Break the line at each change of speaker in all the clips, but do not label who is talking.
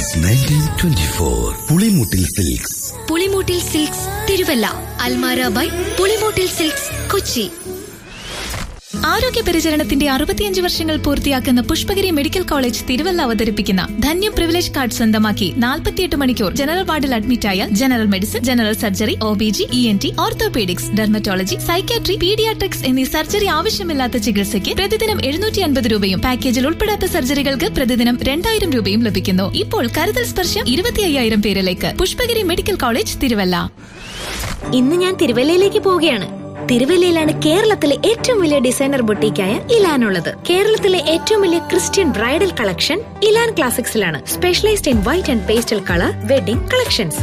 since nineteen twenty four Pulimoottil silks
Pulimoottil silks Thiruvalla Almara by Pulimoottil silks Kochi
ആരോഗ്യ പരിചരണത്തിന്റെ അറുപത്തിയഞ്ച് വർഷങ്ങൾ പൂർത്തിയാക്കുന്ന പുഷ്പഗിരി മെഡിക്കൽ കോളേജ് തിരുവല്ല അവതരിപ്പിക്കുന്ന ധന്യം പ്രിവിലേജ് കാർഡ് സ്വന്തമാക്കി നാൽപ്പത്തിയെട്ട് മണിക്കൂർ ജനറൽ വാർഡിൽ അഡ്മിറ്റായ general medicine general surgery O B G E N T orthopaedics dermatology psychiatry paediatrics എന്നീ സർജറി ആവശ്യമില്ലാത്ത ചികിത്സയ്ക്ക് പ്രതിദിനം എഴുന്നൂറ്റി അൻപത് രൂപയും പാക്കേജിൽ ഉൾപ്പെടാത്ത സർജറികൾക്ക് പ്രതിദിനം രണ്ടായിരം രൂപയും ലഭിക്കുന്നു ഇപ്പോൾ കരുതൽ സ്പർശം ഇരുപത്തി അയ്യായിരം പേരിലേക്ക് പുഷ്പഗിരി മെഡിക്കൽ കോളേജ് തിരുവല്ല
ഇന്ന് ഞാൻ തിരുവല്ലയിലേക്ക് പോവുകയാണ് തിരുവല്ലയിലാണ് കേരളത്തിലെ ഏറ്റവും വലിയ ഡിസൈനർ ബൊട്ടീക്കായ ഇലാൻ ഉള്ളത് കേരളത്തിലെ ഏറ്റവും വലിയ ക്രിസ്ത്യൻ ബ്രൈഡൽ കളക്ഷൻ ഇലാൻ ക്ലാസിക്സിലാണ് specialised in white and pastel colour wedding collections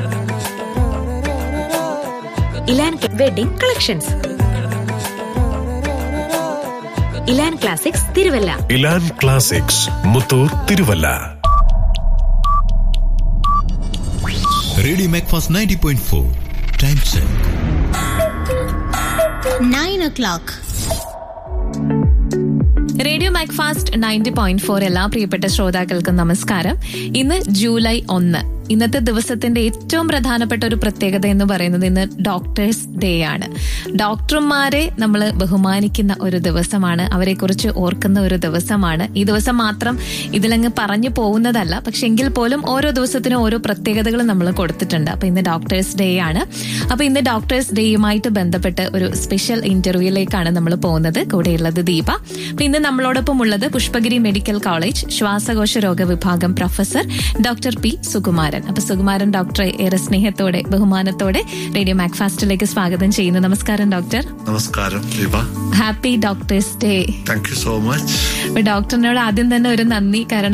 Elan wedding collections Elan classics Thiruvalla
Elan classics Muthoor Thiruvalla
radio Macfast ninety point four time check
nine o'clock
radio Macfast ninety point four എല്ലാ പ്രിയപ്പെട്ട ശ്രോതാക്കൾക്കും നമസ്കാരം ഇന്ന് July ഒന്ന് ഇന്നത്തെ ദിവസത്തിന്റെ ഏറ്റവും പ്രധാനപ്പെട്ട ഒരു പ്രത്യേകത എന്ന് പറയുന്നത് ഇന്ന് ഡോക്ടേഴ്സ് ഡേ ആണ് ഡോക്ടർമാരെ നമ്മൾ ബഹുമാനിക്കുന്ന ഒരു ദിവസമാണ് അവരെ കുറിച്ച് ഓർക്കുന്ന ഒരു ദിവസമാണ് ഈ ദിവസം മാത്രം ഇതിലങ്ങ് പറഞ്ഞു പോകുന്നതല്ല പക്ഷെ എങ്കിൽ പോലും ഓരോ ദിവസത്തിനും ഓരോ പ്രത്യേകതകൾ നമ്മൾ കൊടുത്തിട്ടുണ്ട് അപ്പൊ ഇന്ന് ഡോക്ടേഴ്സ് ഡേ ആണ് അപ്പൊ ഇന്ന് ഡോക്ടേഴ്സ് ഡേയുമായിട്ട് ബന്ധപ്പെട്ട് ഒരു സ്പെഷ്യൽ ഇന്റർവ്യൂയിലേക്കാണ് നമ്മൾ പോകുന്നത് കൂടെയുള്ളത് ദീപ അപ്പൊ ഇന്ന് നമ്മളോടൊപ്പം ഉള്ളത് പുഷ്പഗിരി മെഡിക്കൽ കോളേജ് ശ്വാസകോശ രോഗ വിഭാഗം പ്രൊഫസർ ഡോക്ടർ പി സുകുമാരൻ അപ്പൊ സുകുമാരൻ ഡോക്ടറെ ഏറെ സ്നേഹത്തോടെ ബഹുമാനത്തോടെ റേഡിയോ മാക്ഫാസ്റ്റിലേക്ക് സ്വാഗതം ചെയ്യുന്നു നമസ്കാരം ഡോക്ടർ
നമസ്കാരം Deepa
happy doctors day
thank you so much
അപ്പൊ ഡോക്ടറിനോട് ആദ്യം തന്നെ ഒരു നന്ദി കാരണം